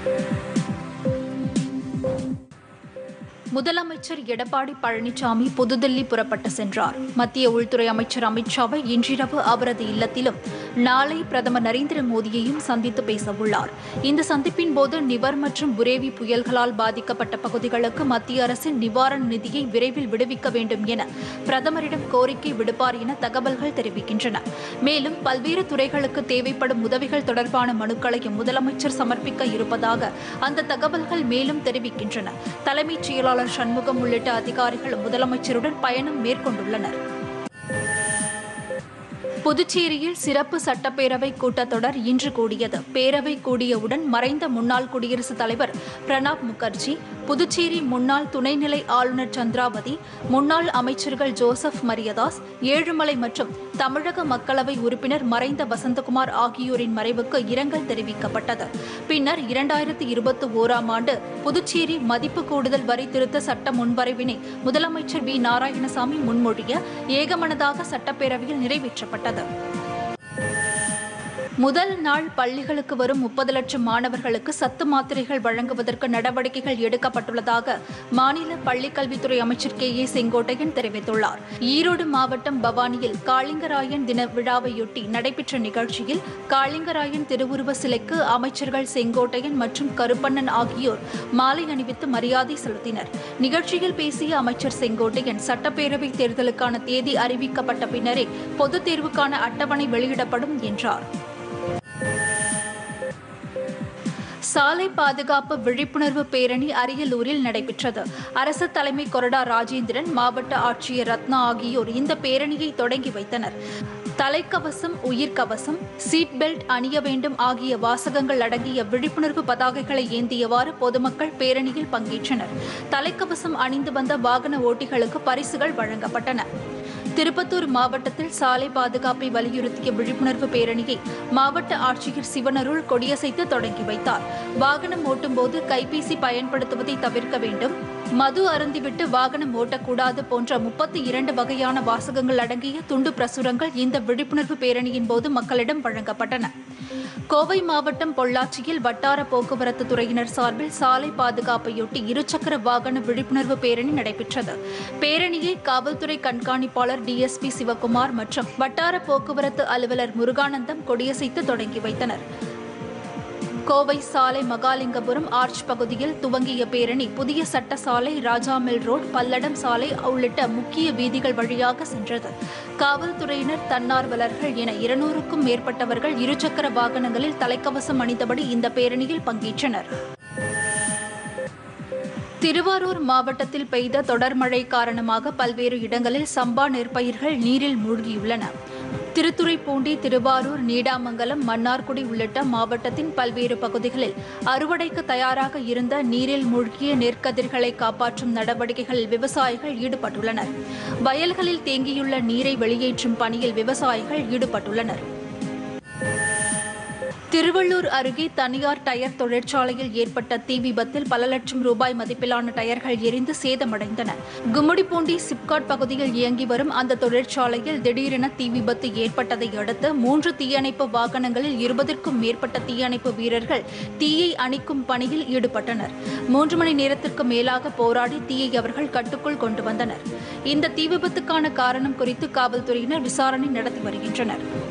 முதலமைச்சர் எடப்பாடி பழனிசாமி புதுதில்லி புறப்பட்டு சென்றார் மத்திய உள்துறை அமைச்சர் அமித்ஷாவை இன்றிரவு அவரது இல்லத்திலும் நாளை பிரதமர் நரேந்திர மோடியையும் சந்தித்து பேசவுள்ளார் இந்த சந்திப்பின் போது நிவர் மற்றும் புரேவி புயல்களால் பாதிக்கப்பட்ட பகுதிகளுக்கு மத்திய அரசின் நிவாரண நிதியை விரைவில் விடுவிக்க வேண்டும் என பிரதமரிடம் கோரிக்கை விடுப்பார் என தகவல்கள் தெரிவிக்கின்றன மேலும் பல்வேறு துறைகளுக்கு தேவைப்படும் உதவிகள் தொடர்பான மனுக்களையும் முதலமைச்சர் சமர்ப்பிக்க இருப்பதாக அந்த தகவல்கள் மேலும் தெரிவிக்கின்றன தலைமைச் செயலாளர் சண்முகம் உள்ளிட்ட அதிகாரிகள் முதலமைச்சருடன் பயணம் மேற்கொண்டுள்ளனர் புதுச்சேரியில் சிறப்பு சட்டப்பேரவை கூட்டத்தொடர் இன்று கூடியது பேரவை கூடியவுடன் மறைந்த முன்னாள் குடியரசுத் தலைவர் பிரணாப் முகர்ஜி புதுச்சேரி முன்னாள் துணைநிலை ஆளுநர் சந்திராவதி முன்னாள் அமைச்சர்கள் ஜோசப் மரியதாஸ் ஏழுமலை மற்றும் தமிழக மக்களவை உறுப்பினர் மறைந்த வசந்தகுமார் ஆகியோரின் மறைவுக்கு இரங்கல் தெரிவிக்கப்பட்டது பின்னர் இரண்டாயிரத்தி இருபத்தி ஓராம் ஆண்டு புதுச்சேரி மதிப்பு கூடுதல் வரி திருத்த சட்ட முன்வரைவினை முதலமைச்சர் வி நாராயணசாமி முன்மொழிய ஏகமனதாக சட்டப்பேரவையில் நிறைவேற்றப்பட்டது முதல் நாள் பள்ளிகளுக்கு வரும் முப்பது லட்சம் மாணவர்களுக்கு சத்து மாத்திரைகள் வழங்குவதற்கு நடவடிக்கைகள் எடுக்கப்பட்டுள்ளதாக மாநில பள்ளிக்கல்வித்துறை அமைச்சர் கே ஏ செங்கோட்டையன் தெரிவித்துள்ளார் ஈரோடு மாவட்டம் பவானியில் காளிங்கராயன் தின விழாவையொட்டி நடைபெற்ற நிகழ்ச்சியில் காளிங்கராயன் திருவுருவ சிலைக்கு அமைச்சர்கள் செங்கோட்டையன் மற்றும் கருப்பண்ணன் ஆகியோர் மாலை அணிவித்து மரியாதை செலுத்தினர் நிகழ்ச்சியில் பேசிய அமைச்சர் செங்கோட்டையன் சட்டப்பேரவை தேர்தலுக்கான தேதி அறிவிக்கப்பட்ட பின்னரே பொதுத் தேர்வுக்கான அட்டவணை வெளியிடப்படும் என்றார் சாலை பாதுகாப்பு விழிப்புணர்வு பேரணி அரியலூரில் நடைபெற்றது அரசு தலைமை கொறடா ராஜேந்திரன் மாவட்ட ஆட்சியர் ரத்னா ஆகியோர் இந்த பேரணியை தொடங்கி வைத்தனர் தலைக்கவசம் உயிர்க்கவசம் சீட் பெல்ட் அணிய வேண்டும் ஆகிய வாசகங்கள் அடங்கிய விழிப்புணர்வு பதாகைகளை ஏந்தியவாறு பொதுமக்கள் பேரணியில் பங்கேற்றனர் தலைக்கவசம் அணிந்து வந்த வாகன ஓட்டிகளுக்கு பரிசுகள் வழங்கப்பட்டன திருப்பத்தூர் மாவட்டத்தில் சாலை பாதுகாப்பை வலியுறுத்திய விழிப்புணர்வு பேரணியை மாவட்ட ஆட்சியர் சிவனருள் கொடியசைத்து தொடங்கி வைத்தார் வாகனம் ஓட்டும்போது கைபேசி பயன்படுத்துவதை தவிர்க்க வேண்டும் மது அருந்திவிட்டு வாகனம் ஓட்டக்கூடாது போன்ற முப்பத்தி இரண்டு வகையான வாசகங்கள் அடங்கிய துண்டு பிரசுரங்கள் இந்த விழிப்புணர்வு பேரணியின் போது மக்களிடம் வழங்கப்பட்டன கோவை மாவட்டம் பொள்ளாச்சியில் வட்டார போக்குவரத்து துறையினர் சார்பில் சாலை பாதுகாப்பையொட்டி இருசக்கர வாகன விழிப்புணர்வு பேரணி நடைபெற்றது பேரணியை காவல்துறை கண்காணிப்பாளர் டிஎஸ்பி சிவகுமார் மற்றும் வட்டார போக்குவரத்து அலுவலர் முருகானந்தம் கொடியசைத்து தொடங்கி வைத்தனர் கோவை சாலை மகாலிங்கபுரம் ஆர்ச் பகுதியில் துவங்கிய பேரணி புதிய சட்ட சாலை ராஜாமில் ரோட் பல்லடம் சாலை உள்ளிட்ட முக்கிய வீதிகள் வழியாக சென்றது காவல்துறையினர் தன்னார்வலர்கள் என இருநூறுக்கும் மேற்பட்டவர்கள் இருசக்கர வாகனங்களில் தலைக்கவசம் அணிந்தபடி இந்த பேரணியில் பங்கேற்றனர் திருவாரூர் மாவட்டத்தில் பெய்த தொடர் மழை காரணமாக பல்வேறு இடங்களில் சம்பா நெற்பயிர்கள் நீரில் மூழ்கியுள்ளன திருத்துறைப்பூண்டி திருவாரூர் நீடாமங்கலம் மன்னார்குடி உள்ளிட்ட மாவட்டத்தின் பல்வேறு பகுதிகளில் அறுவடைக்கு தயாராக இருந்த நீரில் மூழ்கிய நெற்கதிர்களை காப்பாற்றும் நடவடிக்கைகளில் விவசாயிகள் ஈடுபட்டுள்ளனர் வயல்களில் தேங்கியுள்ள நீரை வெளியேற்றும் பணியில் விவசாயிகள் ஈடுபட்டுள்ளனர் திருவள்ளூர் அருகே தனியார் டயர் தொழிற்சாலையில் ஏற்பட்ட தீ விபத்தில் பல லட்சம் ரூபாய் மதிப்பிலான டயர்கள் எரிந்து சேதமடைந்தன கும்மிடிப்பூண்டி சிப்காட் பகுதியில் இயங்கி வரும் அந்த தொழிற்சாலையில் திடீரென தீ விபத்து ஏற்பட்டதை அடுத்து மூன்று தீயணைப்பு வாகனங்களில் இருபதற்கும் மேற்பட்ட தீயணைப்பு வீரர்கள் தீயை அணைக்கும் பணியில் ஈடுபட்டனர் மூன்று மணி நேரத்திற்கு மேலாக போராடி தீயை அவர்கள் கட்டுக்குள் கொண்டு வந்தனர் இந்த தீ விபத்துக்கான காரணம் குறித்து காவல்துறையினர் விசாரணை நடத்தி வருகின்றனர்